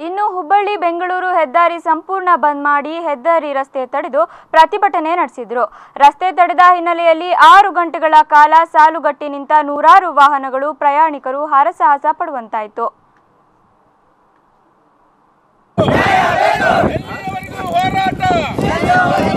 ಇನ್ನು ಹುಬ್ಬಳ್ಳಿ ಬೆಂಗಳೂರು ಹೆದ್ದಾರಿ ಸಂಪೂರ್ಣ ಬಂದ್ ಮಾಡಿ ಹೆದ್ದಾರಿ ರಸ್ತೆ ತಡೆದು ಪ್ರತಿಭಟನೆ ನಡೆಸಿದ್ರು ರಸ್ತೆ ತಡೆದ ಹಿನ್ನೆಲೆಯಲ್ಲಿ ಆರು ಗಂಟೆಗಳ ಕಾಲ ಸಾಲುಗಟ್ಟಿ ನಿಂತ ನೂರಾರು ವಾಹನಗಳು ಪ್ರಯಾಣಿಕರು ಹರಸಾಹಸ ಪಡುವಂತಾಯಿತು ಎಲ್ಲಿವರೆಗೂ ಹೋರಾಟ